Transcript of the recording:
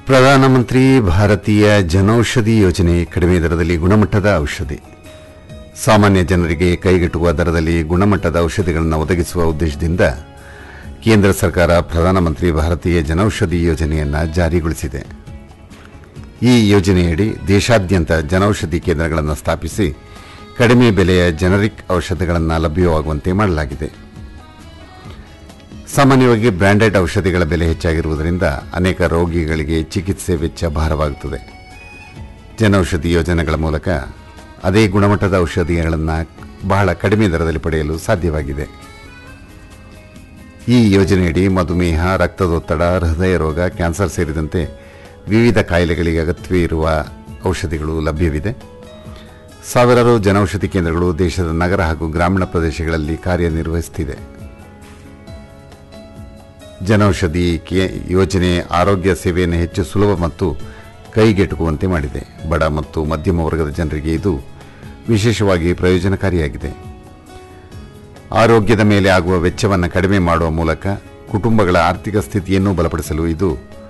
ಪ್ರಧಾನಮಂತ್ರಿ ಭಾರತೀಯ ಜನೌಷಧಿ ಯೋಜನೆ ಕಡಿಮೆ ದರದಲ್ಲಿ ಗುಣಮಟ್ಟದ ಔಷಧಿ ಸಾಮಾನ್ಯ ಜನರಿಗೆ ಕೈಗೆಟುಕುವ ದರದಲ್ಲಿ ಗುಣಮಟ್ಟದ ಔಷಧಿಗಳನ್ನು ಒದಗಿಸುವ ಉದ್ದೇಶದಿಂದ ಕೇಂದ್ರ ಸರ್ಕಾರ ಪ್ರಧಾನಮಂತ್ರಿ ಭಾರತೀಯ ಜನೌಷಧಿ ಯೋಜನೆಯನ್ನು ಜಾರಿಗೊಳಿಸಿದೆ ಈ ಯೋಜನೆಯಡಿ ದೇಶಾದ್ಯಂತ ಜನೌಷಧಿ ಕೇಂದ್ರಗಳನ್ನು ಸ್ಥಾಪಿಸಿ ಕಡಿಮೆ ಬೆಲೆಯ ಜನರಿಕ್ ಔಷಧಗಳನ್ನು ಲಭ್ಯವಾಗುವಂತೆ ಮಾಡಲಾಗಿದೆ ಸಾಮಾನ್ಯವಾಗಿ ಬ್ರ್ಯಾಂಡೆಡ್ ಔಷಧಿಗಳ ಬೆಲೆ ಹೆಚ್ಚಾಗಿರುವುದರಿಂದ ಅನೇಕ ರೋಗಿಗಳಿಗೆ ಚಿಕಿತ್ಸೆ ವೆಚ್ಚ ಭಾರವಾಗುತ್ತದೆ ಜನೌಷಧಿ ಯೋಜನೆಗಳ ಮೂಲಕ ಅದೇ ಗುಣಮಟ್ಟದ ಔಷಧಿಗಳನ್ನು ಬಹಳ ಕಡಿಮೆ ದರದಲ್ಲಿ ಪಡೆಯಲು ಸಾಧ್ಯವಾಗಿದೆ ಈ ಯೋಜನೆಯಡಿ ಮಧುಮೇಹ ರಕ್ತದೊತ್ತಡ ಹೃದಯ ರೋಗ ಕ್ಯಾನ್ಸರ್ ಸೇರಿದಂತೆ ವಿವಿಧ ಕಾಯಿಲೆಗಳಿಗೆ ಅಗತ್ಯವಿರುವ ಔಷಧಿಗಳು ಲಭ್ಯವಿದೆ ಸಾವಿರಾರು ಜನೌಷಧಿ ಕೇಂದ್ರಗಳು ದೇಶದ ನಗರ ಹಾಗೂ ಗ್ರಾಮೀಣ ಪ್ರದೇಶಗಳಲ್ಲಿ ಕಾರ್ಯನಿರ್ವಹಿಸುತ್ತಿದೆ ಜನೌಷಧಿ ಕೇ- ಯೋಜನೆ ಆರೋಗ್ಯ ಸೇವೆಯನ್ನು ಹೆಚ್ಚು ಸುಲಭ ಮತ್ತು ಕೈಗೆಟುಕುವಂತೆ ಮಾಡಿದೆ ಬಡ ಮತ್ತು ಮಧ್ಯಮ ವರ್ಗದ ಜನರಿಗೆ ಇದು ವಿಶೇಷವಾಗಿ ಪ್ರಯೋಜನಕಾರಿಯಾಗಿದೆ ಆರೋಗ್ಯದ ಮೇಲೆ ಆಗುವ ವೆಚ್ಚವನ್ನು ಕಡಿಮೆ ಮಾಡುವ ಮೂಲಕ ಕುಟುಂಬಗಳ ಆರ್ಥಿಕ ಸ್ಥಿತಿಯನ್ನು ಬಲಪಡಿಸಲು ಇದು